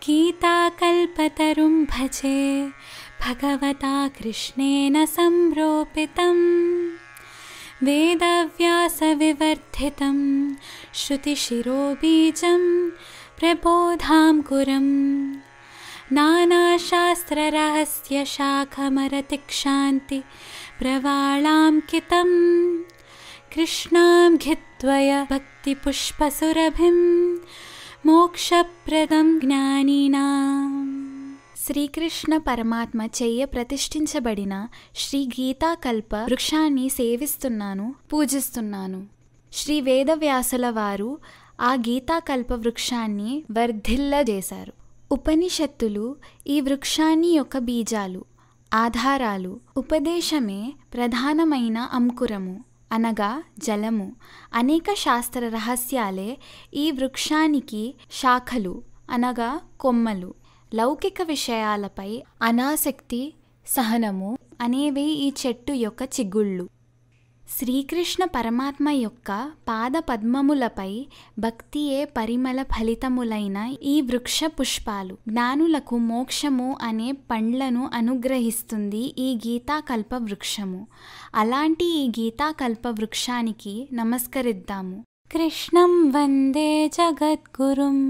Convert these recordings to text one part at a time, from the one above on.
गीताकल्पतरुं भजे भगवता कृष्णेन संरोपितं वेदव्यासविवर्धितं श्रुतिशिरोबीजं प्रबोधाङ्कुरम् नानाशास्त्ररहस्यशाखमरतिक्षान्ति प्रवालाङ्कितं कृष्णां घित्वय भक्तिपुष्पसुरभिं మోక్షప్రదం జ్ఞానినా శ్రీకృష్ణ పరమాత్మ చెయ్య ప్రతిష్ఠించబడిన శ్రీ గీతాకల్ప వృక్షాన్ని సేవిస్తున్నాను పూజిస్తున్నాను శ్రీ వేదవ్యాసుల వారు ఆ గీతాకల్ప వృక్షాన్ని వర్ధిల్లజేశారు ఉపనిషత్తులు ఈ వృక్షాన్ని యొక్క బీజాలు ఆధారాలు ఉపదేశమే ప్రధానమైన అంకురము అనగా జలము అనేక శాస్త్ర రహస్యాలే ఈ వృక్షానికి శాఖలు అనగా కొమ్మలు లౌకిక విషయాలపై అనాసక్తి సహనము అనేవి ఈ చెట్టు యొక్క చిగుళ్ళు శ్రీకృష్ణ పరమాత్మ యొక్క పాద పద్మములపై భక్తియే పరిమళ ఫలితములైన ఈ వృక్ష పుష్పాలు జ్ఞానులకు మోక్షము అనే పండ్లను అనుగ్రహిస్తుంది ఈ గీతాకల్ప వృక్షము అలాంటి ఈ గీతాకల్ప వృక్షానికి నమస్కరిద్దాము కృష్ణం వందే జగద్గురుం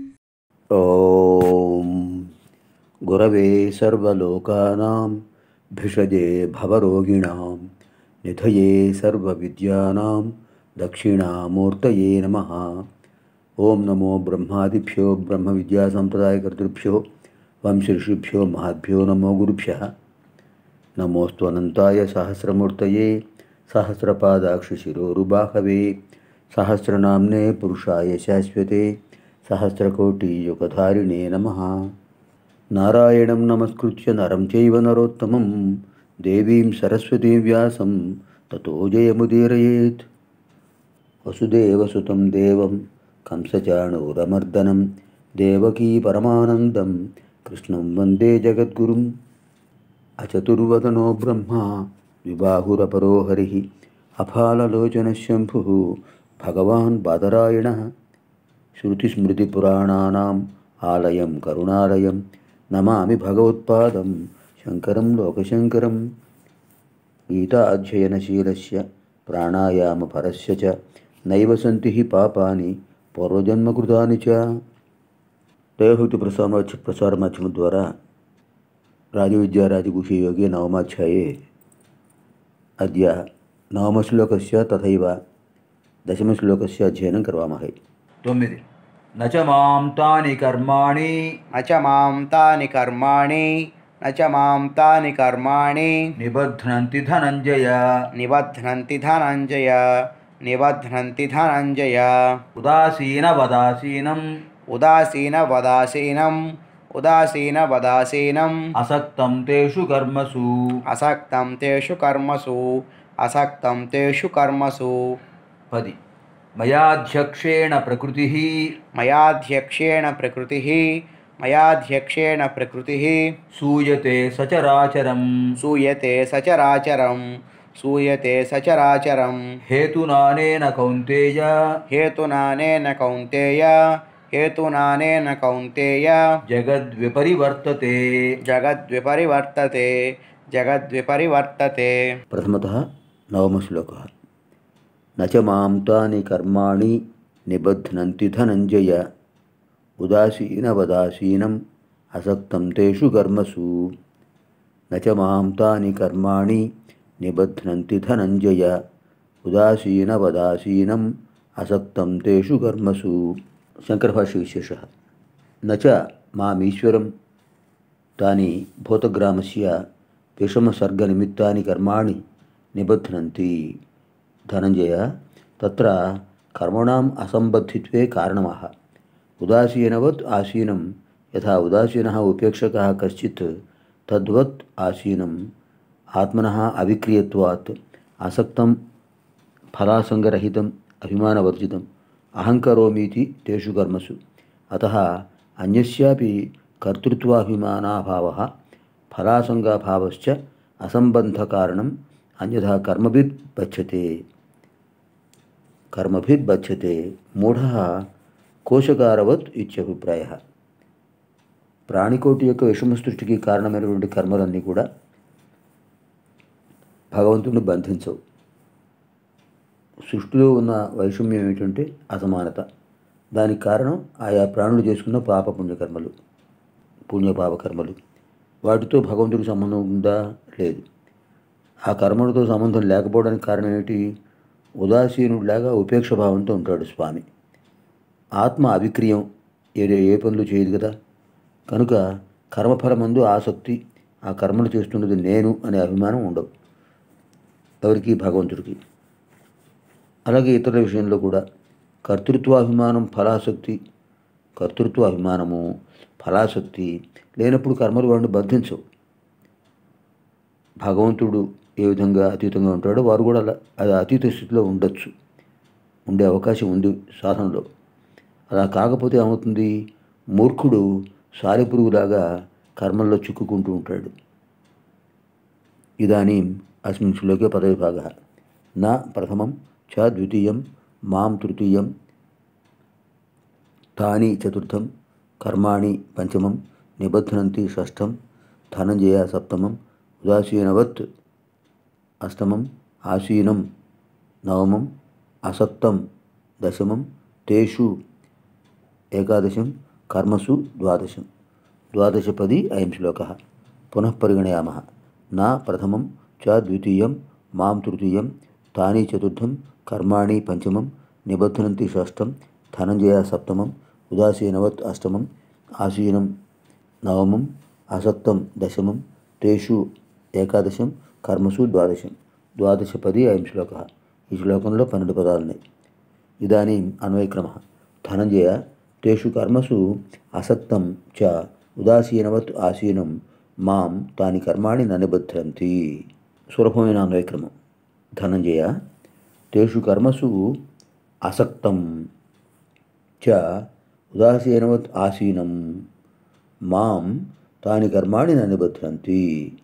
ॐ गुरवे सर्वलोकानां भिषजे भवरोगिणां निधये सर्वविद्यानां दक्षिणामूर्तये नमः ॐ नमो ब्रह्मादिभ्यो ब्रह्मविद्यासम्प्रदायकर्तृभ्यो वंशऋषिभ्यो महद्भ्यो नमो गुरुभ्यः नमोऽस्तु अनन्ताय सहस्रमूर्तये सहस्रपादाक्षशिरोरुबाहवे सहस्रनाम्ने पुरुषाय शाश्वते सहस्रकोटियुगधारिणे नमः नारायणं नमस्कृत्य नरं चैव नरोत्तमं देवीं सरस्वतीं व्यासं ततो जयमुदीरयेत् वसुदेवसुतं देवं कंसचाणूरमर्दनं देवकी परमानन्दं कृष्णं वन्दे जगद्गुरुम् अचतुर्वदनो ब्रह्मा विबाहुरपरो हरिः अफाललोचनशम्भुः भगवान् बादरायणः श्रुतिस्मृतिपुराणानाम् आलयं करुणालयं नमामि भगवत्पादं शङ्करं लोकशङ्करं गीताध्ययनशीलस्य प्राणायामपरस्य च नैव सन्ति हि పాపాని పూర్వజన్మకృతాని చ దైవభక్తి ప్రసార ప్రసార మాధ్యమం ద్వారా राजविद्याराजगुह्ययोगे नवमाध्याये अद्य नवमश्लोकस्य तथैव दशमश्लोकस्य अध्ययनं करवामहे తొమ్మిది నచ మాం తాని కర్మాణి न च मां तानि कर्माणि न च मां तानि कर्माणि నిబధ్నంతి ధనంజయ निबध्नन्ति धनञ्जय निबध्नन्ति धनञ्जय ఉదాసీన వదాసీనం उदासीनवदासीनम् उदासीनवदासीनम् అసక్తం తేషు కర్మసు असक्तं तेषु कर्मसु असक्तं तेषु कर्मसु పది మయాధ్యక్షేణ ప్రకృతి मयाध्यक्षेण प्रकृतिः मयाध्यक्षेण प्रकृतिः సూయతే సచరాచరం सूयते सचराचरं सूयते सचराचरं హేతునానేన కౌంతేయ हेतुनानेन कौन्तेय हेतुनानेन कौन्तेय జగద్విపరివర్తతే जगद्विपरिवर्तते जगद्विपरिवर्तते प्रथमतः नवमश्लोकः न च मां तानि कर्माणि निबध्नन्ति धनञ्जय उदासीनवदासीनम् असक्तं तेषु कर्मसु न च मां तानि कर्माणि निबध्नन्ति धनञ्जय उदासीनवदासीनम् असक्तं तेषु कर्मसु शङ्करभाष्यविशेषः न च मामीश्वरं तानि भूतग्रामस्य विषमसर्गनिमित्तानि कर्माणि निबध्नन्ति धनञ्जय तत्र कर्मणाम् असम्बद्धित्वे कारणमः उदासीनवत् आसीनं यथा उदासीनः उपेक्षकः कश्चित् तद्वत् आसीनम् आत्मनः अविक्रियत्वात् आसक्तं फलासङ्गरहितम् अभिमानवर्जितम् अहं करोमीति तेषु कर्मसु अतः अन्यस्यापि कर्तृत्वाभिमानाभावः फलासङ्गाभावश्च असम्बन्धकारणम् अन्यथा कर्मभिद् बध्यते कर्मभिद् बध्यते मूढः कोशकारवत् इत्यभिप्रायः ప్రాణికోటి యొక్క విషమ సృష్టికి కారణమైనటువంటి కర్మలన్నీ కూడా భగవంతుడిని బంధించవు సృష్టిలో ఉన్న వైషమ్యం ఏమిటంటే అసమానత దానికి కారణం ఆయా ప్రాణులు చేసుకున్న పాప పుణ్యకర్మలు పుణ్య పాప కర్మలు వాటితో భగవంతుడికి సంబంధం ఉందా లేదు ఆ కర్మలతో సంబంధం లేకపోవడానికి కారణం ఏమిటి ఉదాసీనుడిలాగా ఉపేక్ష భావంతో ఉంటాడు స్వామి ఆత్మ అవిక్రియం ఏ ఏ పనులు చేయదు కదా కనుక కర్మఫలమందు ఆసక్తి ఆ కర్మలు చేస్తున్నది నేను అనే అభిమానం ఉండవు ఎవరికి భగవంతుడికి అలాగే ఇతరుల విషయంలో కూడా కర్తృత్వాభిమానం ఫలాసక్తి కర్తృత్వ అభిమానము ఫలాసక్తి లేనప్పుడు కర్మలు వాడిని బంధించవు భగవంతుడు ఏ విధంగా అతీతంగా ఉంటాడో వారు కూడా అలా అది అతీత స్థితిలో ఉండొచ్చు ఉండే అవకాశం ఉంది సాధనలో అలా కాకపోతే ఏమవుతుంది మూర్ఖుడు సాలెపురుగులాగా కర్మల్లో చిక్కుకుంటూ ఉంటాడు ఇదానీం అస్మిన్ శ్లోకే పదవిభాగ నా ప్రథమం చ ద్వితీయం మాం తృతీయం తాని చతుర్థం కర్మాణి పంచమం నిబధ్నంతి షష్ఠం ధనంజయ సప్తమం ఉదాసీనవత్ అష్టమం ఆసీనం నవమం అసక్తం దశమం తేషు ఏకాదశం కర్మసు ద్వాదశం ద్వాదశపది అయం శ్లోక పునః పరిగణయామ నా ప్రథమం చ ద్వితీయం మాం తృతీయం తాని చతుర్థం కర్మాణి పంచమం నిబధ్నంతి షష్ఠం ధనంజయ సప్తమం ఉదాసీనవత్ అష్టమం ఆసీనం నవమం అసక్తం దశమం తేషు ఏకాదశం కర్మసు ద్వాదశం ద్వాదశపది అయం శ్లోక ఈ శ్లోకంలో పన్నెండు పదాలు ఉన్నాయి ఇదానీ అన్వయక్రమ ధనంజయ తేషు కర్మసు అసక్తం చ ఉదాసీనవత్ ఆసీనం మాం తాని కర్మాణి ననిబధ్రంతి సులభమైన అన్వయక్రమం ధనంజయ తేషు కర్మసు అసక్తం చ ఉదాసీనవత్ ఆసీనం మాం తాని కర్మాణి ననిబధ్రంతి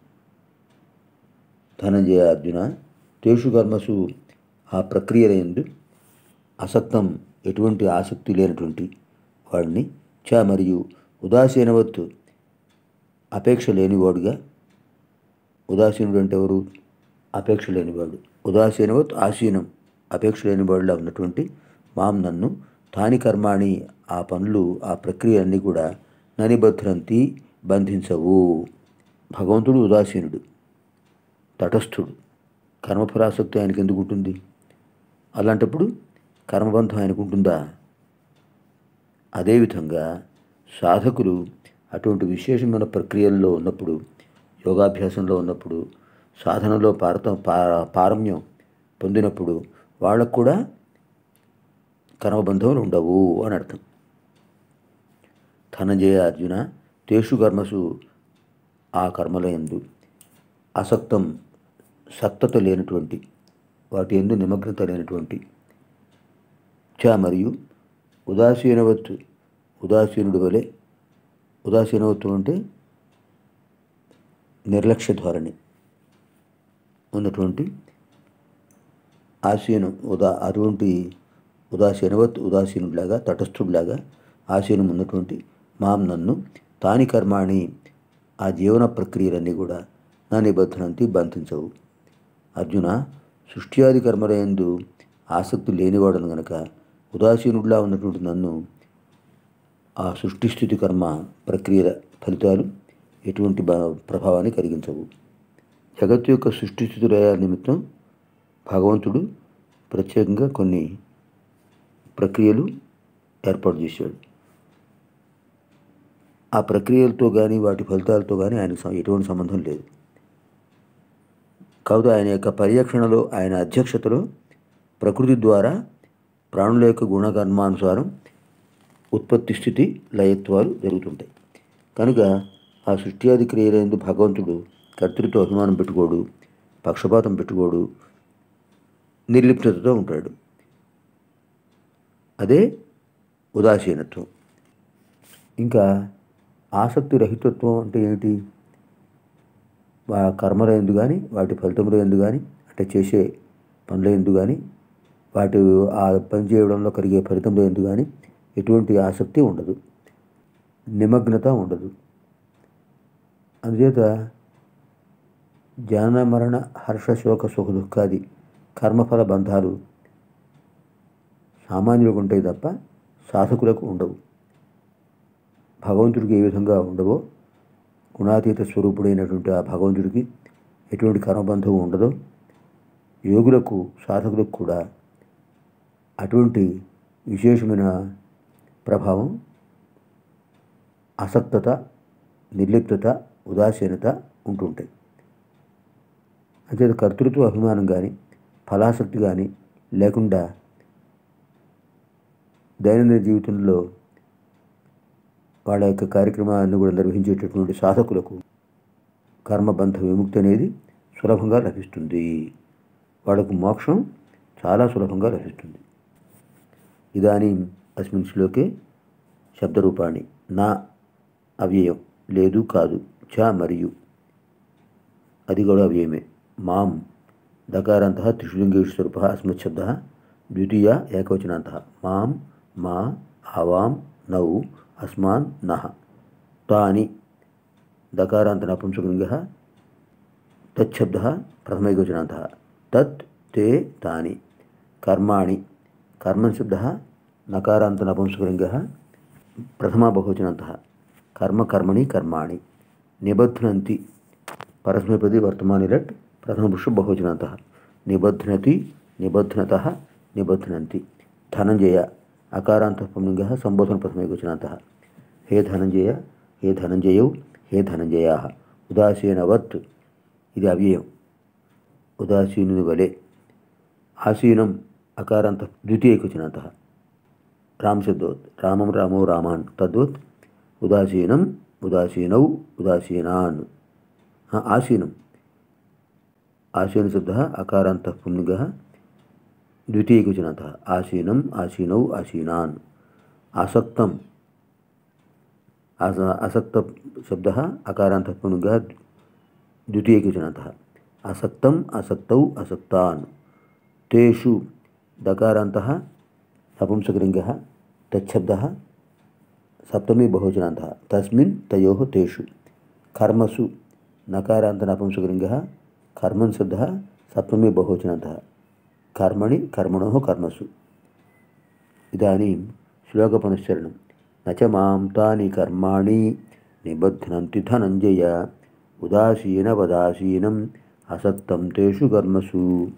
ధనంజయ అర్జున తేషు కర్మసు ఆ ప్రక్రియలందు అసక్తం ఎటువంటి ఆసక్తి లేనటువంటి వాడిని చ మరియు ఉదాసీనవత్ అపేక్ష లేనివాడుగా ఉదాసీనుడు అంటే ఎవరు అపేక్ష లేనివాడు ఉదాసీనవత్ ఆసీనం అపేక్ష లేనివాడులా ఉన్నటువంటి మాం నన్ను తాని కర్మాణి ఆ పనులు ఆ ప్రక్రియ అన్నీ కూడా ననిబధ్రంతి బంధించవు భగవంతుడు ఉదాసీనుడు తటస్థుడు కర్మఫలాసక్తి ఆయనకి ఎందుకు ఉంటుంది అలాంటప్పుడు కర్మబంధం ఆయనకు ఉంటుందా అదేవిధంగా సాధకులు అటువంటి విశేషమైన ప్రక్రియల్లో ఉన్నప్పుడు యోగాభ్యాసంలో ఉన్నప్పుడు సాధనలో పారత పా- పారమ్యం పొందినప్పుడు వాళ్ళకు కూడా కర్మబంధములు ఉండవు అని అర్థం ధనంజయ అర్జున తేషు కర్మసు ఆ కర్మల ఎందు అసక్తం సక్తత లేనటువంటి వాటి ఎందు నిమగ్నత లేనటువంటి చ మరియు ఉదాసీనవత్ ఉదాసీనుడి వలె ఉదాసీనవత్వం అంటే నిర్లక్ష్య ధోరణి ఉన్నటువంటి ఆసీనం ఉదా అటువంటి ఉదాసీనవత్ ఉదాసీనుడిలాగా తటస్థుడిలాగా ఆసీనం ఉన్నటువంటి మాం నన్ను తాని కర్మాణి ఆ జీవన ప్రక్రియలన్నీ కూడా నా నిబద్ధనంతి బంధించవు అర్జున సృష్ట్యాది కర్మలయందు ఆసక్తి లేనివాడను గనక ఉదాసీనుడిలా ఉన్నటువంటి నన్ను ఆ సృష్టి స్థితి కర్మ ప్రక్రియల ఫలితాలు ఎటువంటి బ- ప్రభావాన్ని కలిగించవు జగత్తు యొక్క సృష్టి స్థితుల నిమిత్తం భగవంతుడు ప్రత్యేకంగా కొన్ని ప్రక్రియలు ఏర్పాటు చేశాడు ఆ ప్రక్రియలతో కానీ వాటి ఫలితాలతో కానీ ఆయనకు సం- ఎటువంటి సంబంధం లేదు కావున ఆయన యొక్క పర్యవేక్షణలో ఆయన అధ్యక్షతలో ప్రకృతి ద్వారా ప్రాణుల యొక్క గుణకర్మానుసారం ఉత్పత్తి స్థితి లయత్వాలు జరుగుతుంటాయి కనుక ఆ సృష్ట్యాది క్రియలందు భగవంతుడు కర్తృత్వ అభిమానం పెట్టుకోడు పక్షపాతం పెట్టుకోడు నిర్లిప్తతతో ఉంటాడు అదే ఉదాసీనత్వం ఇంకా ఆసక్తి రహితత్వం అంటే ఏమిటి వా కర్మల ఎందు కానీ వాటి ఫలితముల ఎందు కానీ అంటే చేసే పనుల ఎందు కానీ వాటి ఆ పని చేయడంలో కలిగే ఫలితంలో ఎందు కానీ ఎటువంటి ఆసక్తి ఉండదు నిమగ్నత ఉండదు అందుచేత జనన మరణ హర్ష శోక సుఖ దుఃఖాది కర్మఫల బంధాలు సామాన్యులకు ఉంటాయి తప్ప సాధకులకు ఉండవు భగవంతుడికి ఏ విధంగా ఉండవో గుణాతీత స్వరూపుడైనటువంటి ఆ భగవంతుడికి ఎటువంటి కర్మబంధం ఉండదో యోగులకు సాధకులకు కూడా అటువంటి విశేషమైన ప్రభావం అసక్తత నిర్లిప్తత ఉదాసీనత ఉంటుంటాయి అంతే కర్తృత్వ అభిమానం కానీ ఫలాసక్తి కానీ లేకుండా దైనందిన జీవితంలో వాళ్ళ యొక్క కార్యక్రమాన్ని కూడా నిర్వహించేటటువంటి సాధకులకు కర్మబంధ విముక్తి అనేది సులభంగా లభిస్తుంది వాళ్ళకు మోక్షం చాలా సులభంగా లభిస్తుంది ఇదానీ అస్మిన్ శ్లోకే శబ్దరూపాణి నా అవ్యయం లేదు కాదు చ మరియు అది కూడా అవ్యయమే మాం దకారాంత త్రిశులింగేషు స్వరూప అస్మత్ శబ్ద ద్వితీయ ఏకవచనాంత మాం మా ఆవాం నౌ అస్మాన్ నహ తాని దకారాంత నపుంసకలింగ తచ్చబ్ద ప్రథమైకవచనాంత తత్ తే తాని కర్మాణి కర్మన్ శబ్ద నకారాంత నపుంసకలింగ ప్రథమా బహువచనాంత కర్మ కర్మణి కర్మాణి నిబధ్నంతి పరస్మైపది వర్తమాని రట్ ప్రథమ పురుష బహువచనాంత నిబధ్నతి నిబధ్నత నిబధ్నంతి ధనంజయ అకారాంత పుంలింగ సంబోధన ప్రథమైకవచనాంత హే ధనంజయ హే ధనంజయౌ హే ధనంజయా ఉదాసీనవత్ ఇది అవ్యయం ఉదాసీనుని వలె ఆసీనం అకారాంత ద్వితీయకవచనాంత రామశబ్దవత్ రామం రామో రామాన్ తద్వత్ ఉదాసీనం ఉదాసీనౌ ఉదాసీనాన్ ఆ, ఆసీనం ఆసీన శబ్ద అకారాంత పుంలింగ ద్వితీయకవచనాంత ఆసీనం ఆసీనౌ ఆసీనాన్ ఆసక్తం అస అసక్త శబ్ద అకారాంత పుంలింగ ద్వితీయకవచనాంత అసక్తం అసక్తౌ అసక్తాన్ తేషు దకారాంత నపుంసకలింగ తచ్చబ్ద సప్తమి బహువచనాంత తస్మిన్ తయో తేషు కర్మసు నకారాంత నపుంసకలింగ కర్మన్ శబ్ద సప్తమి బహువచనాంత కర్మణి కర్మణో కర్మసు ఇదానీం శ్లోకపునశ్చరణం నచ మాం తాని కర్మాణి నిబధ్నంతి ధనంజయ ఉదాసీనవదాసీనం అసక్తం తేషు కర్మసు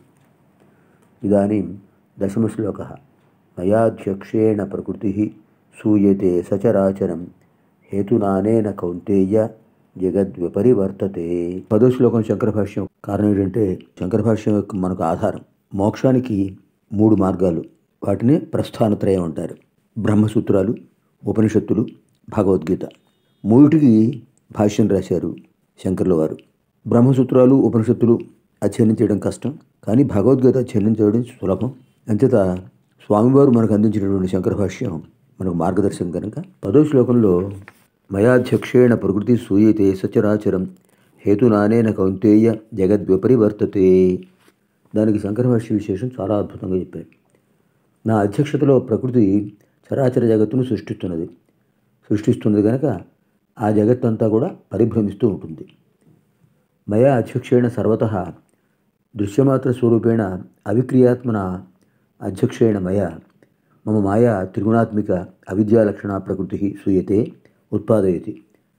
ఇదానీం దశమశ్లోక మయాధ్యక్షేణ ప్రకృతి సూయతే సచరాచరం హేతునానేన కౌంతేయ జగద్విపరివర్తతే పదో శ్లోకం శంకర భాష్యం కారణం ఏంటంటే శంకర భాష్యం యొక్క మనకు ఆధారం మోక్షానికి మూడు మార్గాలు వాటిని ప్రస్థానత్రయం అంటారు బ్రహ్మసూత్రాలు ఉపనిషత్తులు భగవద్గీత మూడిటికి భాష్యం రాశారు శంకర్ల వారు బ్రహ్మసూత్రాలు ఉపనిషత్తులు అధ్యయనం చేయడం కష్టం కానీ భగవద్గీత అధ్యయనం చేయడం సులభం అంచేత స్వామివారు మనకు అందించినటువంటి శంకర భాష్యం మనకు మార్గదర్శనం కనుక పదో శ్లోకంలో మయాధ్యక్షేణ ప్రకృతి సూయతే సచరాచరం హేతునానేన కౌంతేయ జగద్విపరివర్తతే దానికి శంకర భాష్య విశేషం చాలా అద్భుతంగా చెప్పారు నా అధ్యక్షతలో ప్రకృతి చరాచర జగత్తును సృష్టిస్తున్నది సృష్టిస్తున్నది కనుక ఆ జగత్తంతా కూడా పరిభ్రమిస్తూ ఉంటుంది మయా అధ్యక్షేణ సర్వత దృశ్యమాత్ర స్వరూపేణ అవిక్రియాత్మన అధ్యక్షేణ మయ మమ మాయా త్రిగుణాత్మిక అవిద్యాలక్షణ ప్రకృతి సూయతే ఉత్పాదయతి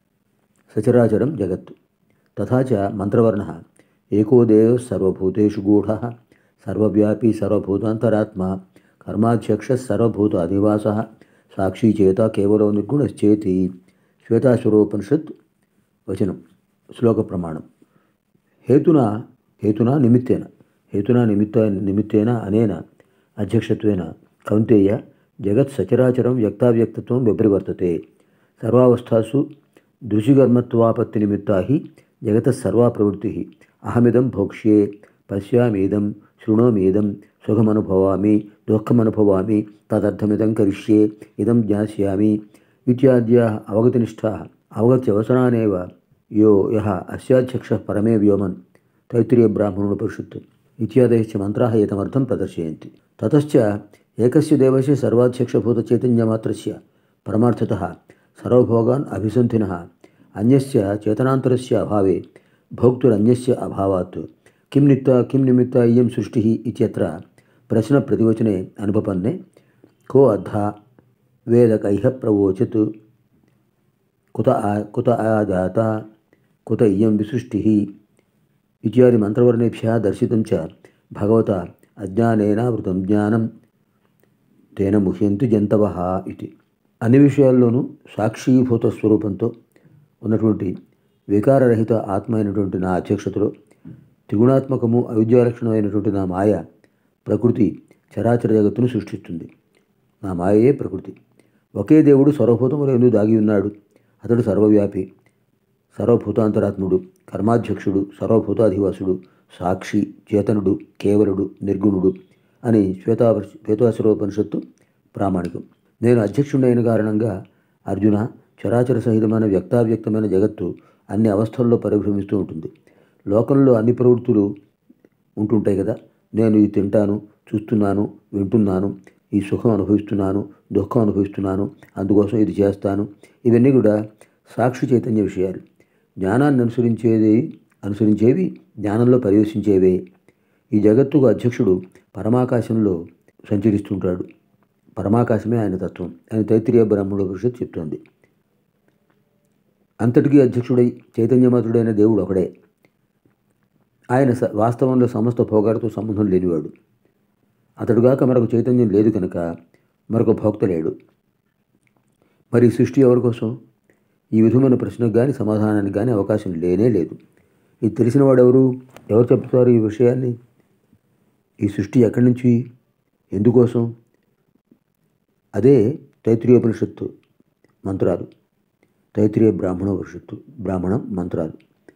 సచరాచరం జగత్ తథా చ మంత్రవర్ణ ఏకో దేవ సర్వభూతేషు గూఢ సర్వవ్యాపీ సర్వభూతాంతరాత్మ కర్మాధ్యక్ష సర్వభూత అధివాస సాక్షి చేత కేవలం నిర్గుణశ్చేతి శ్వేతాశ్వరోపనిషత్ వచనం శ్లోక ప్రమాణం హేతున హేతునా నిమిత్తేన హేతునా నిమిత్త నిమిత్తేన అనేన అధ్యక్షత్వేన కౌంతేయ జగత్ సచరాచరం వ్యక్తావ్యక్తత్వం విపరివర్తతే సర్వావస్థాసు దృశికర్మత్వాపత్తి నిమిత్తా హి జగత సర్వా ప్రవృత్తి అహమిదం భోక్ష్యే పశ్యామీదం శృణోమీదం సుఖమనుభవామి దుఃఖమనుభవామి తదర్థమిదం కరిష్యే ఇదం జ్ఞాస్యామి ఇత్యాద్య అవగతినిష్ఠా అవగత్యవసరానేవ యో యः అస్యాధ్యక్షः పరమే వ్యోమన్ తైత్రీయ బ్రాహ్మణోపనిషత్ ఇత్యాదయశ్చ మంత్రాः ఏతమర్థం ప్రదర్శయంతి తతశ్చ ఏకస్య దేవస్య సర్వాధ్యక్షభూతచైతన్యమాత్రస్య పరమార్థతः సర్వభోగాన్ అభిసంధినः అన్యస్య చేతనాంతరస్య అభావే భోక్తురన్యస్య అభావాత్ కిం నిత్త కిం నిమిత్త ఇయం సృష్టి ఇత్యత్ర ప్రశ్న ప్రతివచనే అనుపపన్నే కో అద్ధ వేదకైహ ప్రవోచత్ కుత ఆ కుత ఆజాత కుత ఇయం విసృష్టి ఇత్యాది మంత్రవర్ణేభ్య దర్శితం చ భగవత అజ్ఞానేనావృతం జ్ఞానం తేన ముహ్యంతి జంతవ ఇది అన్ని విషయాల్లోనూ సాక్షీభూత స్వరూపంతో ఉన్నటువంటి వికారరహిత ఆత్మ అయినటువంటి నా అధ్యక్షతలో త్రిగుణాత్మకము అవిద్యాలక్షణమైనటువంటి నా మాయ ప్రకృతి చరాచర జగత్తును సృష్టిస్తుంది నా మాయయే ప్రకృతి ఒకే దేవుడు సర్వభూతములు ఎందుకు దాగి ఉన్నాడు అతడు సర్వవ్యాపి సర్వభూతాంతరాత్ముడు కర్మాధ్యక్షుడు సర్వభూతాధివాసుడు సాక్షి చేతనుడు కేవలుడు నిర్గుణుడు అని శ్వేతా శ్వేతాశ్వరోపనిషత్తు ప్రామాణికం నేను అధ్యక్షుడైన కారణంగా అర్జున చరాచర సహితమైన వ్యక్తావ్యక్తమైన జగత్తు అన్ని అవస్థల్లో పరిభ్రమిస్తూ ఉంటుంది లోకంలో అన్ని ప్రవృత్తులు ఉంటుంటాయి కదా నేను ఇది తింటాను చూస్తున్నాను వింటున్నాను ఈ సుఖం అనుభవిస్తున్నాను దుఃఖం అనుభవిస్తున్నాను అందుకోసం ఇది చేస్తాను ఇవన్నీ కూడా సాక్షి చైతన్య విషయాలు జ్ఞానాన్ని అనుసరించేది అనుసరించేవి జ్ఞానంలో పరివేశించేవే ఈ జగత్తుకు అధ్యక్షుడు పరమాకాశంలో సంచరిస్తుంటాడు పరమాకాశమే ఆయన తత్వం ఆయన తైత్రీయ బ్రహ్మణ పరిషత్ చెప్తోంది అంతటికీ అధ్యక్షుడై చైతన్యమతుడైన దేవుడు ఒకడే ఆయన స- వాస్తవంలో సమస్త భోగాలతో సంబంధం లేనివాడు అతడుగాక మరొక చైతన్యం లేదు కనుక మరొక భోక్త లేడు మరి ఈ సృష్టి ఎవరి కోసం ఈ విధమైన ప్రశ్నకు కానీ సమాధానానికి కానీ అవకాశం లేనే లేదు ఇది తెలిసిన వాడు ఎవరు ఎవరు చెప్తారు ఈ విషయాన్ని ఈ సృష్టి ఎక్కడి నుంచి ఎందుకోసం అదే తైత్రీయోపనిషత్తు మంత్రాలు తైత్రీయ బ్రాహ్మణోపనిషత్తు బ్రాహ్మణం మంత్రాలు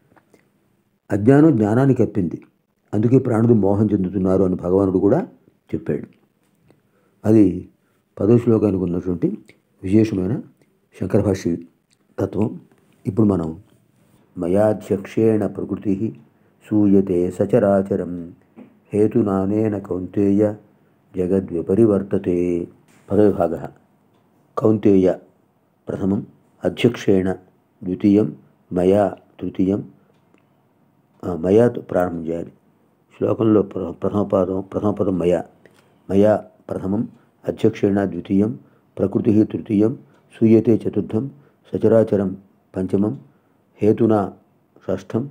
అజ్ఞానం జ్ఞానాన్ని కప్పింది అందుకే ప్రాణులు మోహం చెందుతున్నారు అని భగవానుడు కూడా చెప్పాడు అది పదో శ్లోకానికి ఉన్నటువంటి విశేషమైన శంకర భాష్య తత్వం ఇప్పుడు మనం మయాధ్యక్షేణ ప్రకృతి సూయతే సచరాచరం హేతునానేన కౌంతేయ జగద్విపరివర్తతే పదవిభాగ కౌంతేయ ప్రథమం అధ్యక్షేణ ద్వితీయం మయా తృతీయం ఆ, మయాతో ప్రారంభం చేయాలి శ్లోకంలో ప్ర- ప్రథమ పదం ప్రథమ పదం మయా మయా ప్రథమం అధ్యక్షేణ ద్వితీయం ప్రకృతి తృతీయం సూయతే చతుర్థం సచరాచరం పంచమం హేతునా షష్ఠం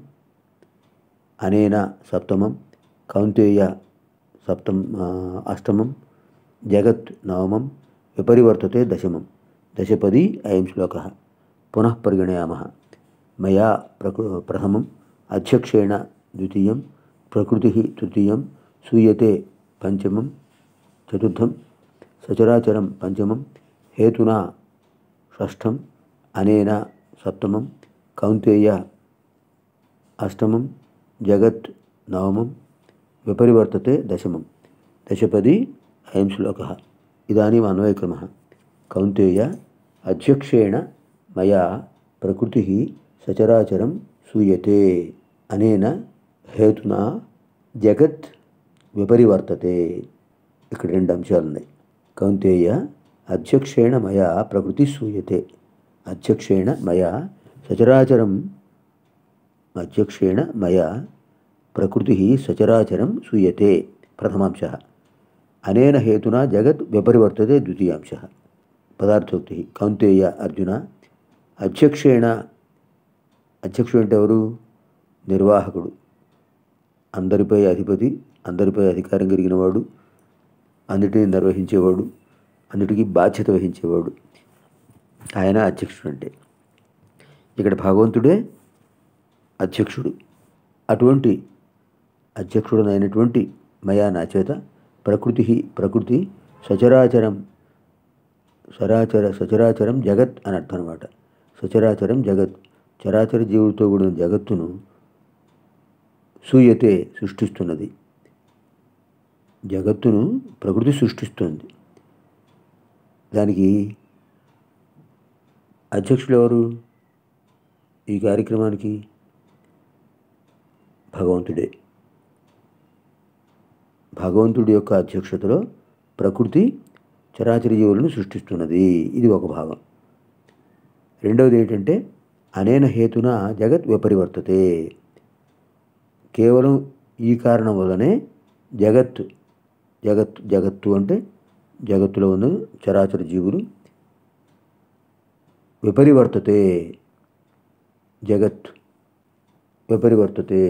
అనేన సప్తమం కౌంతేయ సప్తం ఆ, అష్టమం జగత్ నవమం విపరివర్తతే దశమం దశపది అయం శ్లోక పునః పరిగణయామः మయా ప్రకృ ప్రథమం అధ్యక్షేణ ద్వితీయం ప్రకృతి తృతీయం సూయతే పంచమం చతుర్థం సచరాచరం పంచమం హేతునా షష్ఠం అనేన సప్తమం కౌంతేయ అష్టమం జగత్ నవమం విపరివర్తతే దశమం దశపది అయం శ్లోక ఇదానీం అన్వయక్రమ కౌంతేయ అధ్యక్షేణ మయా ప్రకృతి సచరాచరం సూయతే అనేన హేతునా జగత్ విపరివర్తతే ఇక్కడ రెండు అంశాలు ఉన్నాయి కౌంతేయ అధ్యక్షేణ మయా ప్రకృతి సూయతే అధ్యక్షేణ మయా సచరాచరం అధ్యక్షేణ మయా ప్రకృతి సచరాచరం సూయతే ప్రథమాంశ అనేన హేతునా జగత్ విపరివర్తతే ద్వితీయాంశ పదార్థోక్తి కౌంతేయ అర్జున అధ్యక్షేణ అధ్యక్షుడు అంటే ఎవరు నిర్వాహకుడు అందరిపై అధిపతి అందరిపై అధికారం కలిగినవాడు అన్నిటిని నిర్వహించేవాడు అన్నిటికీ బాధ్యత వహించేవాడు ఆయన అధ్యక్షుడు అంటే ఇక్కడ భగవంతుడే అధ్యక్షుడు అటువంటి అధ్యక్షుడనైనటువంటి మయా నా చేత ప్రకృతి ప్రకృతి సచరాచరం సరాచర సచరాచరం జగత్ అని అర్థం అనమాట సచరాచరం జగత్ చరాచర జీవులతో కూడిన జగత్తును సూయతే సృష్టిస్తున్నది జగత్తును ప్రకృతి సృష్టిస్తుంది దానికి అధ్యక్షులు ఎవరు ఈ కార్యక్రమానికి భగవంతుడే భగవంతుడి యొక్క అధ్యక్షతలో ప్రకృతి చరాచర జీవులను సృష్టిస్తున్నది ఇది ఒక భాగం రెండవది ఏంటంటే అనేన హేతున జగత్ విపరివర్తతే కేవలం ఈ కారణం వల్లనే జగత్ జగత్ జగత్తు అంటే జగత్తులో ఉన్న చరాచర జీవులు విపరివర్తతే జగత్ విపరివర్తతే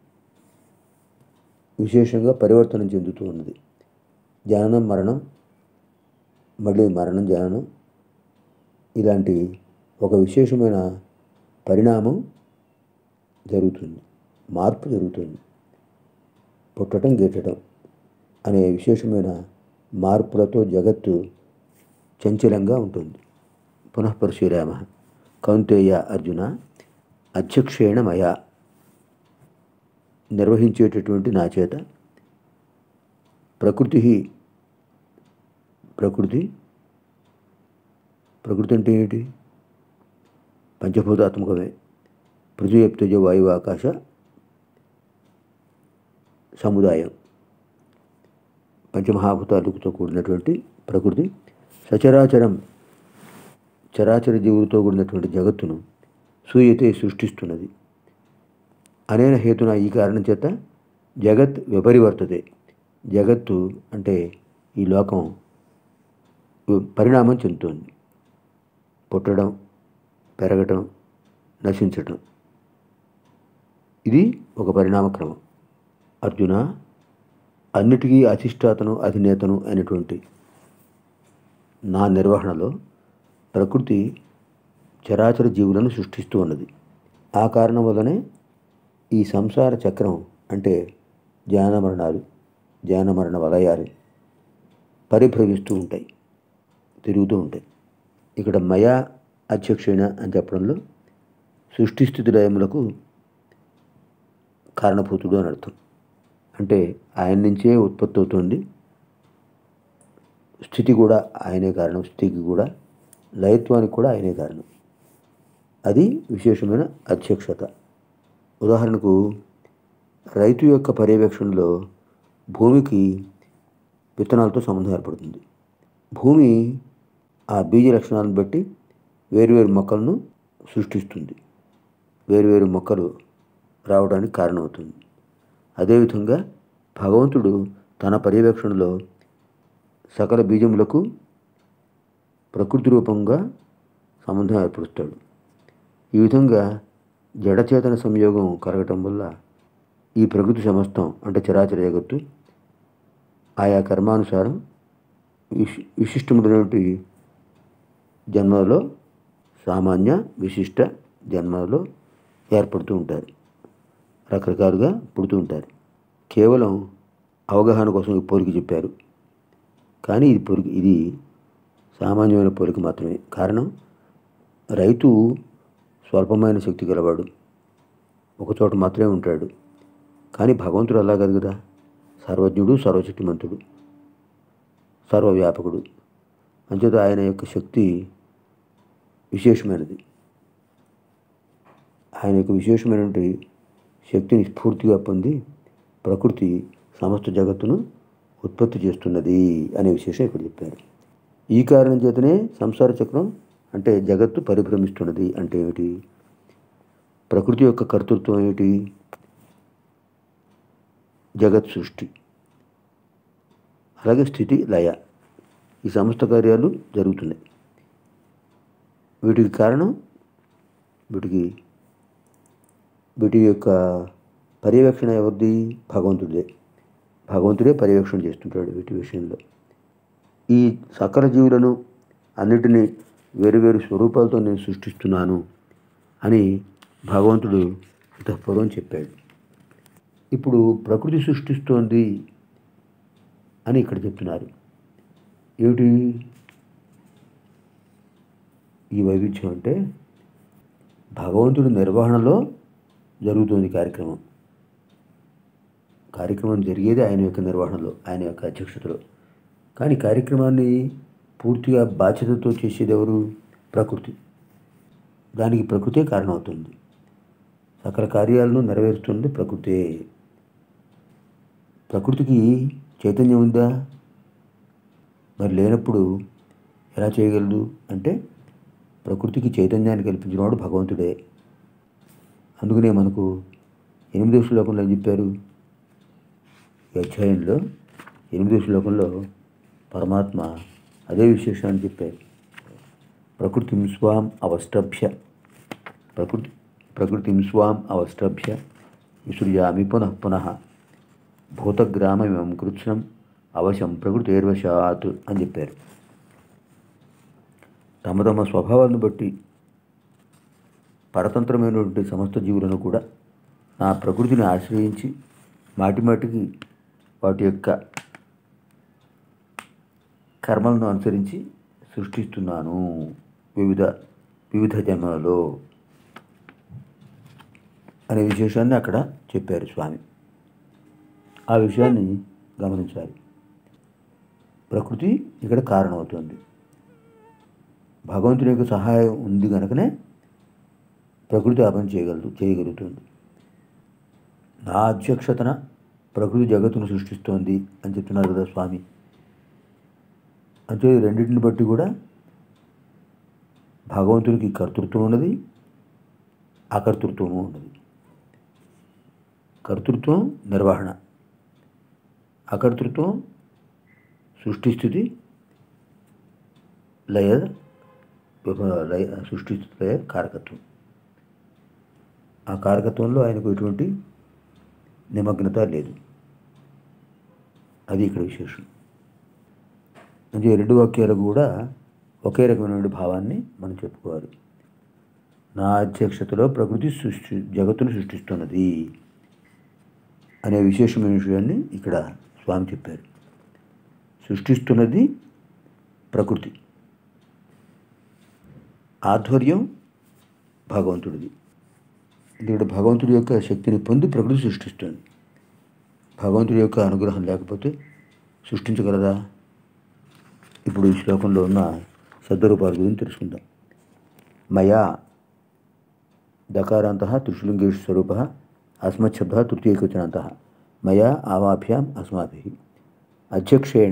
విశేషంగా పరివర్తనం చెందుతూ ఉన్నది జననం మరణం మళ్ళీ మరణం జననం ఇలాంటి ఒక విశేషమైన పరిణామం జరుగుతుంది మార్పు జరుగుతుంది పుట్టడం గిట్టడం అనే విశేషమైన మార్పులతో జగత్తు చంచలంగా ఉంటుంది పునః పరిశీలామ కౌంతేయ అర్జున అధ్యక్షేణ మయా నిర్వహించేటటువంటి నా చేత ప్రకృతి ప్రకృతి ప్రకృతి అంటే ఏంటి పంచభూతాత్మకమే పృథ్వీ తేజ వాయువు ఆకాశ సముదాయం పంచమహాభూతాలతో కూడినటువంటి ప్రకృతి సచరాచరం చరాచర జీవులతో కూడినటువంటి జగత్తును సూయతే సృష్టిస్తున్నది అనేన హేతున ఈ కారణం చేత జగత్ విపరివర్తతే జగత్తు అంటే ఈ లోకం వి- పరిణామం చెందుతుంది పుట్టడం పెరగటం నశించటం ఇది ఒక పరిణామ క్రమం అర్జున అన్నిటికీ అధిష్టాతను అధినేతను అయినటువంటి నా నిర్వహణలో ప్రకృతి చరాచర జీవులను సృష్టిస్తూ ఉన్నది ఆ కారణం వల్లనే ఈ సంసార చక్రం అంటే జ్ఞాన మరణాలు జ్ఞాన మరణ వలయాలు పరిభ్రమిస్తూ ఉంటాయి తిరుగుతూ ఉంటాయి ఇక్కడ మయా అధ్యక్షుణ అని చెప్పడంలో సృష్టిస్థితి లయములకు కారణభూతుడు అని అర్థం అంటే ఆయన నుంచే ఉత్పత్తి అవుతుంది స్థితి కూడా ఆయనే కారణం స్థితికి కూడా లయత్వానికి కూడా ఆయనే కారణం అది విశేషమైన అధ్యక్షత ఉదాహరణకు రైతు యొక్క పర్యవేక్షణలో భూమికి విత్తనాలతో సంబంధం ఏర్పడుతుంది భూమి ఆ బీజ లక్షణాలను బట్టి వేరువేరు మొక్కలను సృష్టిస్తుంది వేరువేరు మొక్కలు రావడానికి కారణమవుతుంది అదేవిధంగా భగవంతుడు తన పర్యవేక్షణలో సకల బీజములకు ప్రకృతి రూపంగా సంబంధం ఏర్పరుస్తాడు ఈ విధంగా జడచేతన సంయోగం కలగటం వల్ల ఈ ప్రకృతి సమస్తం అంటే చరాచర జగత్తు ఆయా కర్మానుసారం విశి విశిష్టములైనటువంటి జన్మలలో సామాన్య విశిష్ట జన్మలలో ఏర్పడుతూ ఉంటారు రకరకాలుగా పుడుతూ ఉంటారు కేవలం అవగాహన కోసం ఈ పోలిక చెప్పారు కానీ ఇది పొలిక ఇది సామాన్యమైన పోలిక మాత్రమే కారణం రైతు స్వల్పమైన శక్తి గలవాడు ఒకచోట మాత్రమే ఉంటాడు కానీ భగవంతుడు అలా కాదు కదా సర్వజ్ఞుడు సర్వశక్తిమంతుడు సర్వవ్యాపకుడు అంచేత ఆయన యొక్క శక్తి విశేషమైనది ఆయన యొక్క విశేషమైనటువంటి శక్తిని స్ఫూర్తిగా పొంది ప్రకృతి సమస్త జగత్తును ఉత్పత్తి చేస్తున్నది అనే విశేషం ఇక్కడ చెప్పారు ఈ కారణం చేతనే సంసార చక్రం అంటే జగత్తు పరిభ్రమిస్తున్నది అంటే ఏమిటి ప్రకృతి యొక్క కర్తృత్వం ఏమిటి జగత్ సృష్టి అలాగే స్థితి లయ ఈ సమస్త కార్యాలు జరుగుతున్నాయి వీటికి కారణం వీటికి వీటి యొక్క పర్యవేక్షణ ఎవరిది భగవంతుడే భగవంతుడే పర్యవేక్షణ చేస్తుంటాడు వీటి విషయంలో ఈ సకల జీవులను అన్నిటినీ వేరువేరు స్వరూపాలతో నేను సృష్టిస్తున్నాను అని భగవంతుడు పూర్వం చెప్పాడు ఇప్పుడు ప్రకృతి సృష్టిస్తోంది అని ఇక్కడ చెప్తున్నారు ఏమిటి ఈ వైవిధ్యం అంటే భగవంతుడి నిర్వహణలో జరుగుతుంది కార్యక్రమం కార్యక్రమం జరిగేది ఆయన యొక్క నిర్వహణలో ఆయన యొక్క అధ్యక్షతలో కానీ కార్యక్రమాన్ని పూర్తిగా బాధ్యతతో చేసేది ఎవరు ప్రకృతి దానికి ప్రకృతే కారణమవుతుంది సకల కార్యాలను నెరవేరుస్తుంది ప్రకృతే ప్రకృతికి చైతన్యం ఉందా మరి లేనప్పుడు ఎలా చేయగలదు అంటే ప్రకృతికి చైతన్యాన్ని కల్పించినవాడు భగవంతుడే అందుకనే మనకు ఎనిమిదో శ్లోకంలో ఏం చెప్పారు ఈ అధ్యాయంలో ఎనిమిదో శ్లోకంలో పరమాత్మ అదే విశేషాన్ని చెప్పారు ప్రకృతిం స్వాం అవష్టభ్య ప్రకృతి ప్రకృతిం స్వాం అవష్టభ్య విసృజామి పునః పునః భూతగ్రామమిమం కృత్స్నం అవశం ప్రకృతేర్వశాత్ అని చెప్పారు తమ తమ స్వభావాలను బట్టి పరతంత్రమైనటువంటి సమస్త జీవులను కూడా నా ప్రకృతిని ఆశ్రయించి మాటి మాటికి వాటి యొక్క కర్మలను అనుసరించి సృష్టిస్తున్నాను వివిధ వివిధ జన్మలలో అనే విశేషాన్ని అక్కడ చెప్పారు స్వామి ఆ విషయాన్ని గమనించాలి ప్రకృతి ఇక్కడ కారణమవుతుంది భగవంతుని యొక్క సహాయం ఉంది కనుకనే ప్రకృతి ఆ పని చేయగలదు చేయగలుగుతుంది నా అధ్యక్షతన ప్రకృతి జగత్తును సృష్టిస్తోంది అని చెప్తున్నారు కదా స్వామి అంటే రెండింటిని బట్టి కూడా భగవంతునికి కర్తృత్వం ఉన్నది అకర్తృత్వము ఉన్నది కర్తృత్వం నిర్వహణ అకర్తృత్వం సృష్టిస్థితి లయ విభ- లయ సృష్టిస్థితి లయ కారకత్వం ఆ కారకత్వంలో ఆయనకు ఎటువంటి నిమగ్నత లేదు అది ఇక్కడ విశేషం అంటే రెండు వాక్యాలకు కూడా ఒకే రకమైన భావాన్ని మనం చెప్పుకోవాలి నా అధ్యక్షతలో ప్రకృతి సృష్టి జగత్తును సృష్టిస్తున్నది అనే విశేషమైన విషయాన్ని ఇక్కడ స్వామి చెప్పారు సృష్టిస్తున్నది ప్రకృతి ఆధ్వర్యం భగవంతుడిది ఎందుకంటే భగవంతుడి యొక్క శక్తిని పొంది ప్రకృతి సృష్టిస్తుంది భగవంతుడి యొక్క అనుగ్రహం లేకపోతే సృష్టించగలదా ఇప్పుడు ఈ శ్లోకంలో ఉన్న శబ్దరూపాల గురించి తెలుసుకుందాం మయా దకారాంత త్రిశృంగేషు స్వరూప అస్మచ్చబ్ద తృతీయకవచనాంత మయా ఆవాభ్యాం అస్మాభి అధ్యక్షేణ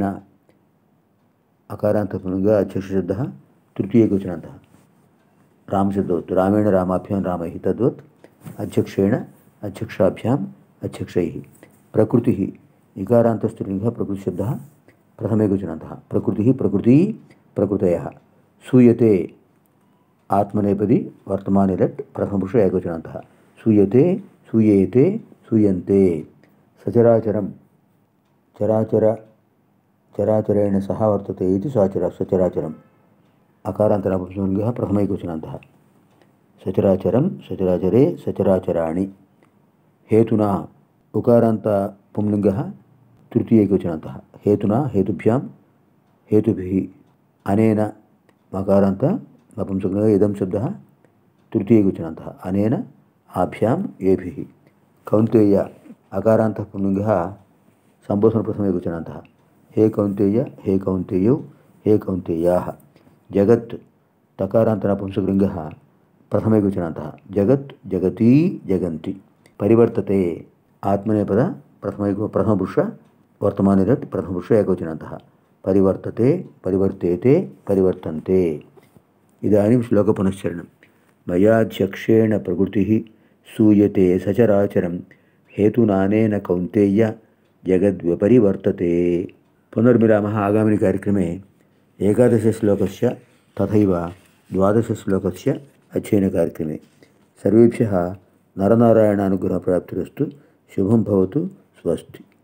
అకారాంతపునుగా అధ్యక్షశబ్ద తృతీయకవచనాంత రామశబ్దవత్ రామేణ రామాభ్యాం రామై తద్వత్ అధ్యక్షేణ అధ్యక్షాభ్యాం అధ్యక్షై ప్రకృతి ఇకారాంతస్త్రీలింగ ప్రకృతిశబ్ద ప్రథమేకవచనాంత ప్రకృతి ప్రకృతి ప్రకృతయ సూయతే ఆత్మనేపది వర్తమానే లట్ ప్రథమపురుష ఏకవచనాంత సూయతే సూయేతే సూయంతే సచరాచరం చరాచర చరాచరేణ సహ వర్తతే ఇది సాచర సచరాచరం అకారాంతరపుంసలింగ ప్రథమైకవచనాంత సచరాచరం సచరాచరే సచరాచరాణి హేతునా ఉకారాంత పుంలింగ తృతీయకవచనాంత హేతునా హేతుభ్యాం హేతుభి అనేన మకారాంత నపుంసకంగా ఇదం శబ్ద తృతీయకవచనాంత అనేన ఆభ్యాం ఏభి కౌంతేయ అకారాంత పుంలింగ సంబోధన ప్రథమైకవచనాంత హే కౌంతేయ హే కౌంతేయౌ హే కౌంతేయా జగత్ తకారాంత నపుంసకలింగ ప్రథమైకవచనాంత జగత్ జగతీ జగంతి పరివర్తతే ఆత్మనేపద ప్రథమైక ప్రథమపురుష వర్తమానే రట్ ప్రథమపురుష ఏకవచనాంత పరివర్తతే పరివర్తేతే పరివర్తంతే ఇదాनीं श्लोकपुनश्चरणं मयाध्यक्षेण प्रकृतिः सूयते सचराचरं हेतुनानेन कौन्तेय जगद्व्यपरिवर्तते पुनर्मिलामः आगामिनि कार्यक्रमे एकादशश्लोकस्य तथैव द्वादशश्लोकस्य अध्ययनकार्यक्रमे सर्वेभ्यः नरनारायणानुग्रहप्राप्तिरस्तु शुभं भवतु स्वस्ति